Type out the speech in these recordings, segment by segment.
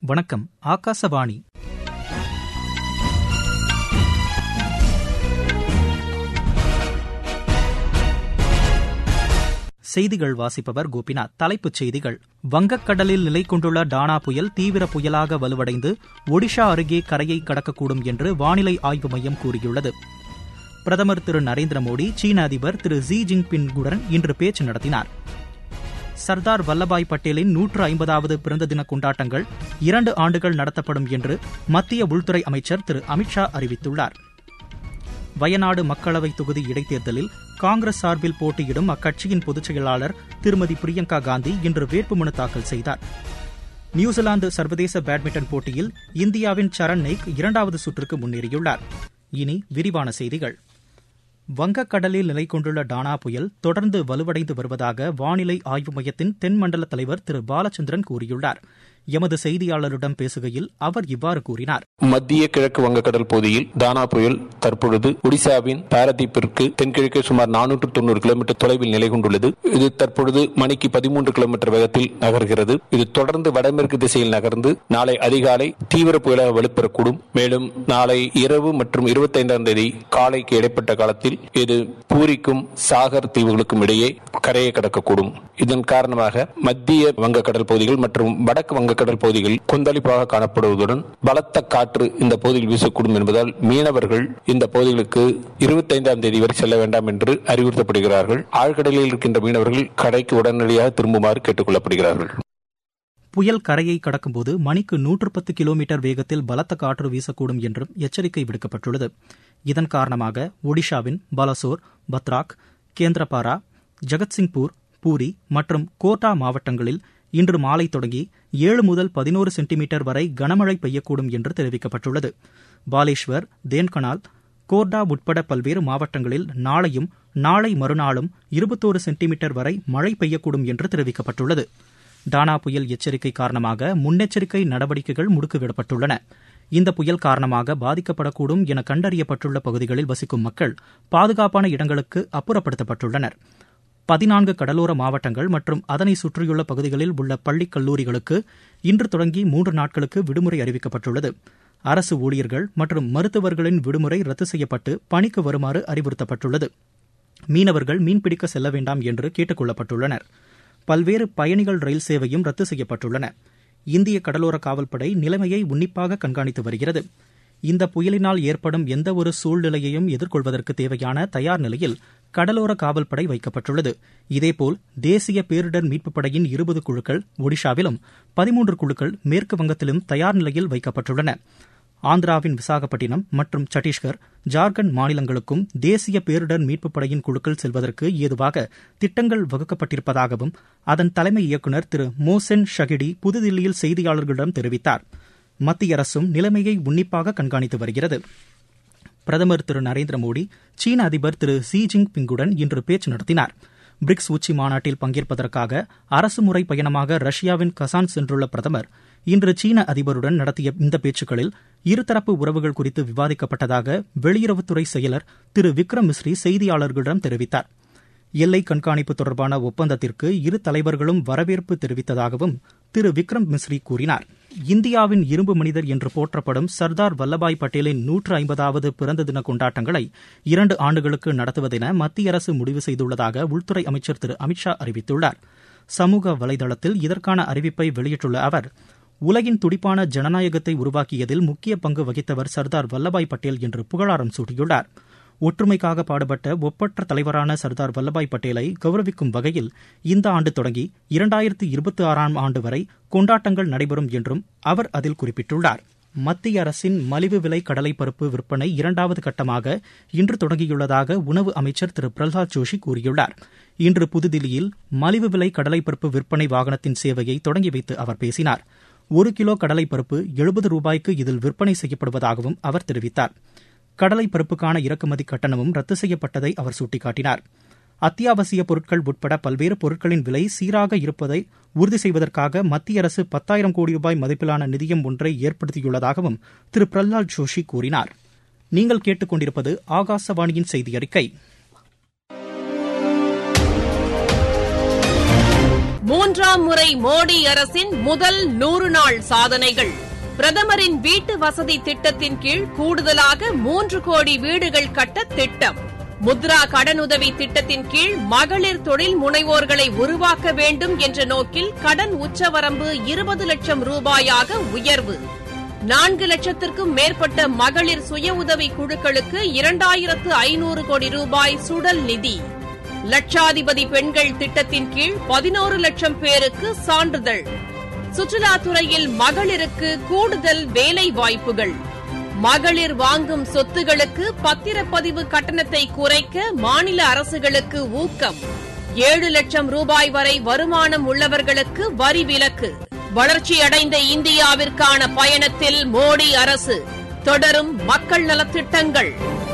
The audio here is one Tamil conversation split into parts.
வணக்கம் ஆகாசவாணி செய்திகள் வாசிப்பவர் கோபிநாத் தலைப்புச் செய்திகள் வங்கக்கடலில் நிலை கொண்டுள்ள டானா புயல் தீவிர புயலாக வலுவடைந்து ஒடிஷா அருகே கரையை கடக்கக்கூடும் என்று வானிலை ஆய்வு மையம் கூறியுள்ளது பிரதமர் திரு நரேந்திர மோடி சீன அதிபர் திரு ஜி ஜின்பிங்குடன் இன்று பேச்சு நடத்தினார் சர்தார் வல்லபாய் பட்டேலின் நூற்று ஐம்பதாவது பிறந்த தின கொண்டாட்டங்கள் இரண்டு ஆண்டுகள் நடத்தப்படும் என்று மத்திய உள்துறை அமைச்சர் திரு அமித்ஷா அறிவித்துள்ளார் வயநாடு மக்களவை தொகுதி இடைத்தேர்தலில் காங்கிரஸ் சார்பில் போட்டியிடும் அக்கட்சியின் பொதுச் செயலாளர் திருமதி பிரியங்கா காந்தி இன்று வேட்புமனு தாக்கல் செய்தார் நியூசிலாந்து சர்வதேச பேட்மிண்டன் போட்டியில் இந்தியாவின் சரண் நெய்க் இரண்டாவது சுற்றுக்கு முன்னேறியுள்ளார் இனி விரிவான செய்திகள் வங்கக்கடலில் நிலை கொண்டுள்ள டானா புயல் தொடர்ந்து வலுவடைந்து வருவதாக வானிலை ஆய்வு மையத்தின் தென்மண்டல தலைவர் திரு பாலச்சந்திரன் கூறியுள்ளார் எமது செய்தியாளரிடம் பேசுகையில் அவர் இவ்வாறு கூறினார் மத்திய கிழக்கு வங்கக்கடல் பகுதியில் தானா புயல் தற்பொழுது ஒடிசாவின் பாரதீப்பிற்கு தென்கிழக்கே சுமார் நானூற்று தொண்ணூறு கிலோமீட்டர் தொலைவில் நிலை கொண்டுள்ளது இது தற்பொழுது மணிக்கு பதிமூன்று கிலோமீட்டர் வேகத்தில் நகர்கிறது இது தொடர்ந்து வடமேற்கு திசையில் நகர்ந்து நாளை அதிகாலை தீவிர புயலாக வலுப்பெறக்கூடும் மேலும் நாளை இரவு மற்றும் இருபத்தைந்தாம் தேதி காலைக்கு இடைப்பட்ட காலத்தில் இது பூரிக்கும் சாகர் தீவுகளுக்கும் இடையே கரையை கடக்கக்கூடும் இதன் காரணமாக மத்திய வங்கக்கடல் பகுதிகள் மற்றும் வடக்கு வங்கக்கடல் பகுதிகள் கொந்தளிப்பாக காணப்படுவதுடன் பலத்த காற்று இந்த பகுதியில் வீசக்கூடும் என்பதால் மீனவர்கள் இந்த பகுதிகளுக்கு இருபத்தைந்தாம் தேதி வரை செல்ல வேண்டாம் என்று அறிவுறுத்தப்படுகிறார்கள் ஆழ்கடலில் இருக்கின்ற மீனவர்கள் கரைக்கு உடனடியாக திரும்புமாறு கேட்டுக் கொள்ளப்படுகிறார்கள் புயல் கரையை கடக்கும்போது மணிக்கு நூற்று பத்து கிலோமீட்டர் வேகத்தில் பலத்த காற்று வீசக்கூடும் என்றும் எச்சரிக்கை விடுக்கப்பட்டுள்ளது இதன் காரணமாக ஒடிஷாவின் பலசோர் பத்ராக் கேந்திரபாரா ஜெகத்சிங்பூர் பூரி மற்றும் கோட்டா மாவட்டங்களில் இன்று மாலை தொடங்கி ஏழு முதல் பதினோரு சென்டிமீட்டர் வரை கனமழை பெய்யக்கூடும் என்று தெரிவிக்கப்பட்டுள்ளது பாலேஸ்வர் தேன்கனால் கோர்டா உட்பட பல்வேறு மாவட்டங்களில் நாளையும் நாளை மறுநாளும் இருபத்தோரு சென்டிமீட்டர் வரை மழை பெய்யக்கூடும் என்று தெரிவிக்கப்பட்டுள்ளது டானா புயல் எச்சரிக்கை காரணமாக முன்னெச்சரிக்கை நடவடிக்கைகள் முடுக்கிவிடப்பட்டுள்ளன இந்த புயல் காரணமாக பாதிக்கப்படக்கூடும் என கண்டறியப்பட்டுள்ள பகுதிகளில் வசிக்கும் மக்கள் பாதுகாப்பான இடங்களுக்கு அப்புறப்படுத்தப்பட்டுள்ளனர் பதினான்கு கடலோர மாவட்டங்கள் மற்றும் அதனை சுற்றியுள்ள பகுதிகளில் உள்ள பள்ளிக் கல்லூரிகளுக்கு இன்று தொடங்கி மூன்று நாட்களுக்கு விடுமுறை அறிவிக்கப்பட்டுள்ளது அரசு ஊழியர்கள் மற்றும் மருத்துவர்களின் விடுமுறை ரத்து செய்யப்பட்டு பணிக்கு வருமாறு அறிவுறுத்தப்பட்டுள்ளது மீனவர்கள் மீன்பிடிக்க செல்ல வேண்டாம் என்று கேட்டுக் கொள்ளப்பட்டுள்ளனர் பல்வேறு பயணிகள் ரயில் சேவையும் ரத்து செய்யப்பட்டுள்ளன இந்திய கடலோர காவல்படை நிலைமையை உன்னிப்பாக கண்காணித்து வருகிறது இந்த புயலினால் ஏற்படும் எந்தவொரு சூழ்நிலையையும் எதிர்கொள்வதற்கு தேவையான தயார் நிலையில் கடலோர காவல்படை வைக்கப்பட்டுள்ளது இதேபோல் தேசிய பேரிடர் மீட்புப் படையின் இருபது குழுக்கள் ஒடிஷாவிலும் பதிமூன்று குழுக்கள் மேற்கு வங்கத்திலும் தயார் நிலையில் வைக்கப்பட்டுள்ளன ஆந்திராவின் விசாகப்பட்டினம் மற்றும் சத்தீஸ்கர் ஜார்க்கண்ட் மாநிலங்களுக்கும் தேசிய பேரிடர் மீட்புப் படையின் குழுக்கள் செல்வதற்கு ஏதுவாக திட்டங்கள் வகுக்கப்பட்டிருப்பதாகவும் அதன் தலைமை இயக்குநர் திரு மோசென் ஷகிடி புதுதில்லியில் செய்தியாளர்களிடம் தெரிவித்தார் மத்திய அரசும் நிலைமையை உன்னிப்பாக கண்காணித்து வருகிறது பிரதமர் திரு நரேந்திர மோடி சீன அதிபர் திரு ஷி ஜின்பிங்குடன் இன்று பேச்சு நடத்தினார் பிரிக்ஸ் உச்சி மாநாட்டில் பங்கேற்பதற்காக அரசுமுறை பயணமாக ரஷ்யாவின் கசான் சென்றுள்ள பிரதமர் இன்று சீன அதிபருடன் நடத்திய இந்த பேச்சுக்களில் இருதரப்பு உறவுகள் குறித்து விவாதிக்கப்பட்டதாக வெளியுறவுத்துறை செயலர் திரு விக்ரம் மிஸ்ரி செய்தியாளர்களிடம் தெரிவித்தார் எல்லை கண்காணிப்பு தொடர்பான ஒப்பந்தத்திற்கு இரு தலைவர்களும் வரவேற்பு தெரிவித்ததாகவும் திரு விக்ரம் மிஸ்ரி கூறினார் இந்தியாவின் இரும்பு மனிதர் என்று போற்றப்படும் சர்தார் வல்லபாய் பட்டேலின் நூற்று ஐம்பதாவது பிறந்த தின கொண்டாட்டங்களை இரண்டு ஆண்டுகளுக்கு நடத்துவதென மத்திய அரசு முடிவு செய்துள்ளதாக உள்துறை அமைச்சர் திரு அமித்ஷா அறிவித்துள்ளார் சமூக வலைதளத்தில் இதற்கான அறிவிப்பை வெளியிட்டுள்ள அவர் உலகின் துடிப்பான ஜனநாயகத்தை உருவாக்கியதில் முக்கிய பங்கு வகித்தவர் சர்தார் வல்லபாய் பட்டேல் என்று புகழாரம் சூட்டியுள்ளார் ஒற்றுமைக்காக பாடுபட்ட ஒப்பற்ற தலைவரான சர்தார் வல்லபாய் பட்டேலை கௌரவிக்கும் வகையில் இந்த ஆண்டு தொடங்கி இரண்டாயிரத்து இருபத்தி ஆறாம் ஆண்டு வரை கொண்டாட்டங்கள் நடைபெறும் என்றும் அவர் அதில் குறிப்பிட்டுள்ளார் மத்திய அரசின் மலிவு விலை கடலை பருப்பு விற்பனை இரண்டாவது கட்டமாக இன்று தொடங்கியுள்ளதாக உணவு அமைச்சர் திரு பிரகலாத் ஜோஷி கூறியுள்ளார் இன்று புதுதில்லியில் மலிவு விலை கடலை பருப்பு விற்பனை வாகனத்தின் சேவையை தொடங்கி வைத்து அவர் பேசினார் ஒரு கிலோ கடலை பருப்பு எழுபது ரூபாய்க்கு இதில் விற்பனை செய்யப்படுவதாகவும் அவர் தெரிவித்தார் கடலை பருப்புக்கான இறக்குமதி கட்டணமும் ரத்து செய்யப்பட்டதை அவர் சுட்டிக்காட்டினார் அத்தியாவசிய பொருட்கள் உட்பட பல்வேறு பொருட்களின் விலை சீராக இருப்பதை உறுதி செய்வதற்காக மத்திய அரசு பத்தாயிரம் கோடி ரூபாய் மதிப்பிலான நிதியம் ஒன்றை ஏற்படுத்தியுள்ளதாகவும் திரு பிரஹ்லாத் ஜோஷி கூறினார் நீங்கள் கேட்டுக்கொண்டிருப்பது ஆகாசவாணியின் செய்தி அறிக்கை மூன்றாம் முறை மோடி அரசின் முதல் நூறு நாள் சாதனைகள் பிரதமரின் வீட்டு வசதி திட்டத்தின் கீழ் கூடுதலாக மூன்று கோடி வீடுகள் கட்ட திட்டம் முத்ரா கடனுதவி திட்டத்தின் கீழ் மகளிர் தொழில் முனைவோர்களை உருவாக்க வேண்டும் என்ற நோக்கில் கடன் உச்சவரம்பு இருபது லட்சம் ரூபாயாக உயர்வு நான்கு லட்சத்திற்கும் மேற்பட்ட மகளிர் சுய உதவி குழுக்களுக்கு இரண்டாயிரத்து ஐநூறு கோடி ரூபாய் சுடல் நிதி லட்சாதிபதி பெண்கள் திட்டத்தின் கீழ் பதினோரு லட்சம் பேருக்கு சான்றிதழ் சுற்றுலாத்துறையில் மகளிருக்கு கூடுதல் வேலை வாய்ப்புகள் மகளிர் வாங்கும் சொத்துகளுக்கு பத்திரப்பதிவு கட்டணத்தை குறைக்க மாநில அரசுகளுக்கு ஊக்கம் ஏழு லட்சம் ரூபாய் வரை வருமானம் உள்ளவர்களுக்கு வரி விலக்கு வளர்ச்சியடைந்த இந்தியாவிற்கான பயணத்தில் மோடி அரசு தொடரும் மக்கள் நலத்திட்டங்கள்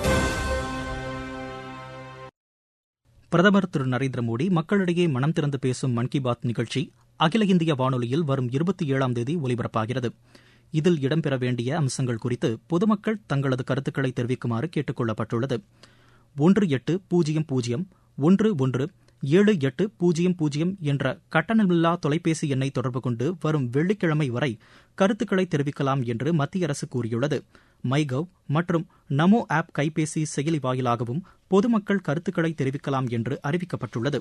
பிரதமர் திரு நரேந்திர மோடி மக்களிடையே மனம் திறந்து பேசும் மன் கி பாத் நிகழ்ச்சி அகில இந்திய வானொலியில் வரும் இருபத்தி ஏழாம் தேதி ஒலிபரப்பாகிறது இதில் இடம்பெற வேண்டிய அம்சங்கள் குறித்து பொதுமக்கள் தங்களது கருத்துக்களை தெரிவிக்குமாறு கேட்டுக் கொள்ளப்பட்டுள்ளது ஒன்று எட்டு பூஜ்ஜியம் பூஜ்ஜியம் ஒன்று ஒன்று ஏழு எட்டு பூஜ்ஜியம் பூஜ்ஜியம் என்ற கட்டணமில்லா தொலைபேசி எண்ணை தொடர்பு கொண்டு வரும் வெள்ளிக்கிழமை வரை கருத்துக்களை தெரிவிக்கலாம் என்று மத்திய அரசு கூறியுள்ளது மைகவ் மற்றும் நமோ ஆப் கைபேசி செயலி வாயிலாகவும் பொதுமக்கள் கருத்துக்களை தெரிவிக்கலாம் என்று அறிவிக்கப்பட்டுள்ளது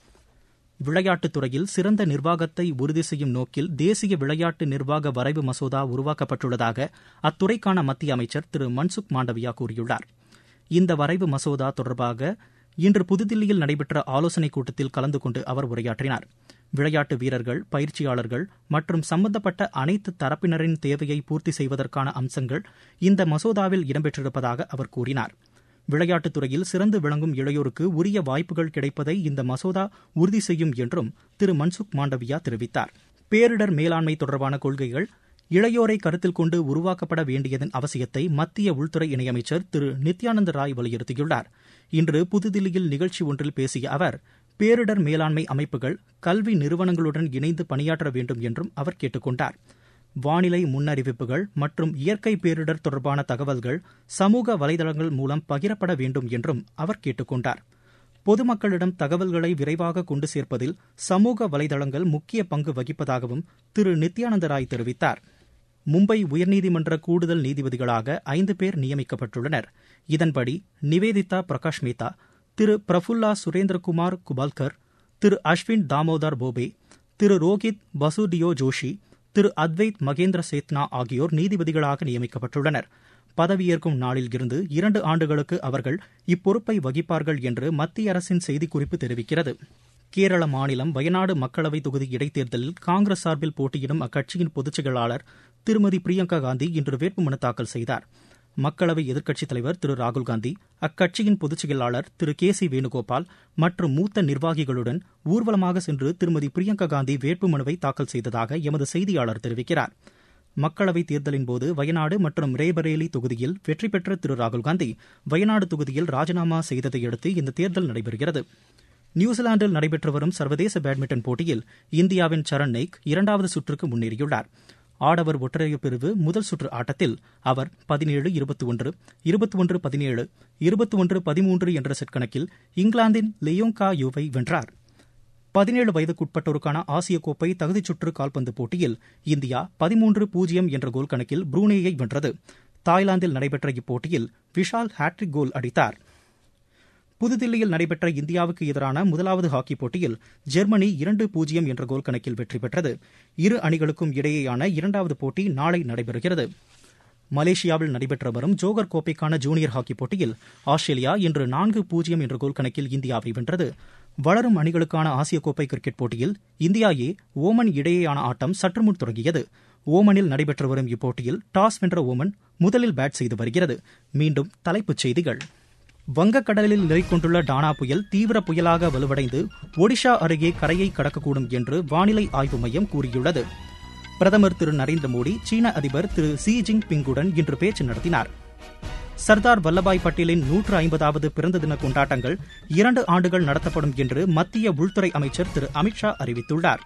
விளையாட்டுத் துறையில் சிறந்த நிர்வாகத்தை உறுதி செய்யும் நோக்கில் தேசிய விளையாட்டு நிர்வாக வரைவு மசோதா உருவாக்கப்பட்டுள்ளதாக அத்துறைக்கான மத்திய அமைச்சர் திரு மன்சுக் மாண்டவியா கூறியுள்ளார் இந்த வரைவு மசோதா தொடர்பாக இன்று புதுதில்லியில் நடைபெற்ற ஆலோசனைக் கூட்டத்தில் கலந்து கொண்டு அவர் உரையாற்றினார் விளையாட்டு வீரர்கள் பயிற்சியாளர்கள் மற்றும் சம்பந்தப்பட்ட அனைத்து தரப்பினரின் தேவையை பூர்த்தி செய்வதற்கான அம்சங்கள் இந்த மசோதாவில் இடம்பெற்றிருப்பதாக அவர் கூறினார் விளையாட்டுத் துறையில் சிறந்து விளங்கும் இளையோருக்கு உரிய வாய்ப்புகள் கிடைப்பதை இந்த மசோதா உறுதி செய்யும் என்றும் திரு மன்சுக் மாண்டவியா தெரிவித்தார் பேரிடர் மேலாண்மை தொடர்பான கொள்கைகள் இளையோரை கருத்தில் கொண்டு உருவாக்கப்பட வேண்டியதன் அவசியத்தை மத்திய உள்துறை இணையமைச்சர் திரு நித்யானந்த ராய் வலியுறுத்தியுள்ளார் இன்று புதுதில்லியில் நிகழ்ச்சி ஒன்றில் பேசிய அவர் பேரிடர் மேலாண்மை அமைப்புகள் கல்வி நிறுவனங்களுடன் இணைந்து பணியாற்ற வேண்டும் என்றும் அவர் கேட்டுக் கொண்டார் வானிலை முன்னறிவிப்புகள் மற்றும் இயற்கை பேரிடர் தொடர்பான தகவல்கள் சமூக வலைதளங்கள் மூலம் பகிரப்பட வேண்டும் என்றும் அவர் கேட்டுக் கொண்டார் பொதுமக்களிடம் தகவல்களை விரைவாக கொண்டு சேர்ப்பதில் சமூக வலைதளங்கள் முக்கிய பங்கு வகிப்பதாகவும் திரு நித்யானந்த ராய் தெரிவித்தார் மும்பை உயர்நீதிமன்ற கூடுதல் நீதிபதிகளாக ஐந்து பேர் நியமிக்கப்பட்டுள்ளனர் இதன்படி நிவேதிதா பிரகாஷ் மேத்தா திரு பிரஃபுல்லா சுரேந்திரகுமார் குபால்கர் திரு அஸ்வின் தாமோதர் போபே திரு ரோஹித் பசுடியோ ஜோஷி திரு அத்வைத் மகேந்திர சேத்னா ஆகியோர் நீதிபதிகளாக நியமிக்கப்பட்டுள்ளனர் பதவியேற்கும் நாளில் இருந்து இரண்டு ஆண்டுகளுக்கு அவர்கள் இப்பொறுப்பை வகிப்பார்கள் என்று மத்திய அரசின் செய்திக்குறிப்பு தெரிவிக்கிறது கேரள மாநிலம் வயநாடு மக்களவை தொகுதி இடைத்தேர்தலில் காங்கிரஸ் சார்பில் போட்டியிடும் அக்கட்சியின் பொதுச் செயலாளர் திருமதி பிரியங்கா காந்தி இன்று வேட்புமனு தாக்கல் செய்தார் மக்களவை எதிர்க்கட்சித் தலைவர் திரு ராகுல்காந்தி அக்கட்சியின் பொதுச் செயலாளர் திரு கே சி வேணுகோபால் மற்றும் மூத்த நிர்வாகிகளுடன் ஊர்வலமாக சென்று திருமதி பிரியங்கா காந்தி வேட்புமனுவை தாக்கல் செய்ததாக எமது செய்தியாளர் தெரிவிக்கிறார் மக்களவைத் தேர்தலின்போது வயநாடு மற்றும் ரேபரேலி தொகுதியில் வெற்றி பெற்ற திரு ராகுல்காந்தி வயநாடு தொகுதியில் ராஜினாமா செய்ததை அடுத்து இந்த தேர்தல் நடைபெறுகிறது நியூசிலாந்தில் நடைபெற்று வரும் சர்வதேச பேட்மிண்டன் போட்டியில் இந்தியாவின் சரண் நெய்க் இரண்டாவது சுற்றுக்கு முன்னேறியுள்ளார் ஆடவர் ஒற்றையர் பிரிவு முதல் சுற்று ஆட்டத்தில் அவர் பதினேழு இருபத்தி ஒன்று இருபத்தி ஒன்று பதினேழு இருபத்தி ஒன்று பதிமூன்று என்ற செட் கணக்கில் இங்கிலாந்தின் லியோங்கா யூவை வென்றார் பதினேழு வயதுக்குட்பட்டோருக்கான ஆசிய கோப்பை தகுதிச் சுற்று கால்பந்து போட்டியில் இந்தியா பதிமூன்று பூஜ்ஜியம் என்ற கோல் கணக்கில் புரூனேயை வென்றது தாய்லாந்தில் நடைபெற்ற இப்போட்டியில் விஷால் ஹாட்ரிக் கோல் அடித்தார் புதுதில்லியில் நடைபெற்ற இந்தியாவுக்கு எதிரான முதலாவது ஹாக்கி போட்டியில் ஜெர்மனி இரண்டு பூஜ்ஜியம் என்ற கோல் கணக்கில் வெற்றி பெற்றது இரு அணிகளுக்கும் இடையேயான இரண்டாவது போட்டி நாளை நடைபெறுகிறது மலேசியாவில் நடைபெற்று வரும் ஜோகர் கோப்பைக்கான ஜூனியர் ஹாக்கி போட்டியில் ஆஸ்திரேலியா இன்று நான்கு பூஜ்ஜியம் என்ற கோல் கணக்கில் இந்தியாவை வென்றது வளரும் அணிகளுக்கான ஆசிய கோப்பை கிரிக்கெட் போட்டியில் இந்தியா ஏ ஓமன் இடையேயான ஆட்டம் சற்று முன் தொடங்கியது ஓமனில் நடைபெற்று வரும் இப்போட்டியில் டாஸ் வென்ற ஓமன் முதலில் பேட் செய்து வருகிறது மீண்டும் தலைப்புச் செய்திகள் வங்கக்கடலில் நிலை கொண்டுள்ள டானா புயல் தீவிர புயலாக வலுவடைந்து ஒடிஷா அருகே கரையை கடக்கக்கூடும் என்று வானிலை ஆய்வு மையம் கூறியுள்ளது பிரதமர் திரு நரேந்திர மோடி சீன அதிபர் திரு ஷி ஜிங் பிங்குடன் இன்று பேச்சு நடத்தினார் சர்தார் வல்லபாய் பட்டேலின் நூற்று ஐம்பதாவது பிறந்த தின கொண்டாட்டங்கள் இரண்டு ஆண்டுகள் நடத்தப்படும் என்று மத்திய உள்துறை அமைச்சர் திரு அமித்ஷா அறிவித்துள்ளார்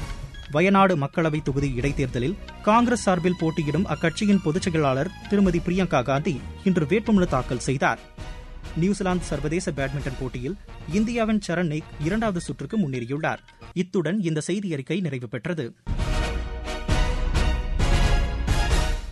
வயநாடு மக்களவை தொகுதி இடைத்தேர்தலில் காங்கிரஸ் சார்பில் போட்டியிடும் அக்கட்சியின் பொதுச் செயலாளர் திருமதி பிரியங்கா காந்தி இன்று வேட்புமனு தாக்கல் செய்தார் நியூசிலாந்து சர்வதேச பேட்மிண்டன் போட்டியில் இந்தியாவின் சரண் நெய்க் இரண்டாவது சுற்றுக்கு முன்னேறியுள்ளார் இத்துடன் இந்த செய்தி அறிக்கை நிறைவு பெற்றது